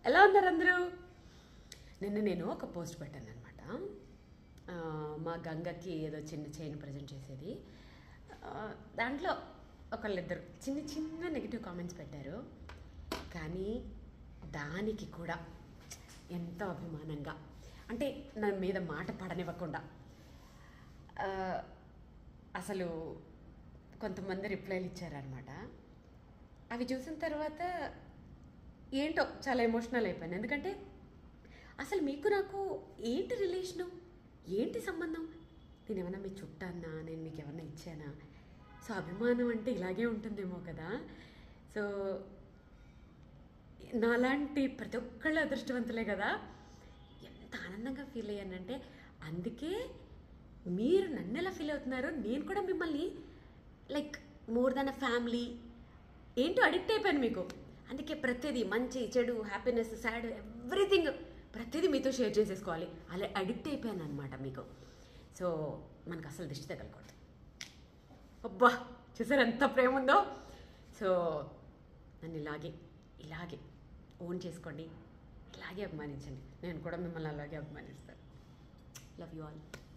ఎలా ఉన్నారు అందరూ నిన్న నేను ఒక పోస్ట్ పెట్టాను అనమాట మా గంగకి ఏదో చిన్న చైన్ ప్రజెంట్ చేసేది ఆ, దాంట్లో ఒకళ్ళిద్దరు చిన్న చిన్న నెగిటివ్ కామెంట్స్ పెట్టారు కానీ దానికి కూడా ఎంతో అభిమానంగా అంటే నా మీద మాట పడనివ్వకుండా ఆ, అసలు కొంతమంది రిప్లైలు ఇచ్చారనమాట అవి చూసిన తర్వాత ఏంటో చాలా ఎమోషనల్ అయిపోయాను ఎందుకంటే అసలు మీకు నాకు ఏంటి రిలేషను ఏంటి సంబంధం నేను ఏమన్నా మీ చుట్టానా నేను మీకు ఏమన్నా ఇచ్చానా సో అభిమానం అంటే ఇలాగే ఉంటుందేమో కదా సో నాలాంటి ప్రతి ఒక్కళ్ళు అదృష్టవంతులే కదా ఎంత ఆనందంగా ఫీల్ అయ్యానంటే అందుకే మీరు నన్ను ఎలా ఫీల్ అవుతున్నారో నేను కూడా మిమ్మల్ని like more than a family ఏంటో అడిక్ట్ అయిపోయాను మీకు అందుకే ప్రతిదీ మంచి చెడు హ్యాపీనెస్ సాడ్ ఎవ్రీథింగ్ ప్రతిదీ మీతో షేర్ చేసేసుకోవాలి అలా అడిక్ట్ అయిపోయాను అనమాట మీకు సో మనకు అసలు దిష్టి తగలకూడదు అబ్బా చూసారు ఎంత ప్రేమ ఉందో సో నన్ను ఇలాగే ఇలాగే ఓన్ చేసుకోండి ఇలాగే అభిమానించండి నేను కూడా మిమ్మల్ని అలాగే అభిమానిస్తాను లవ్ యూ ఆల్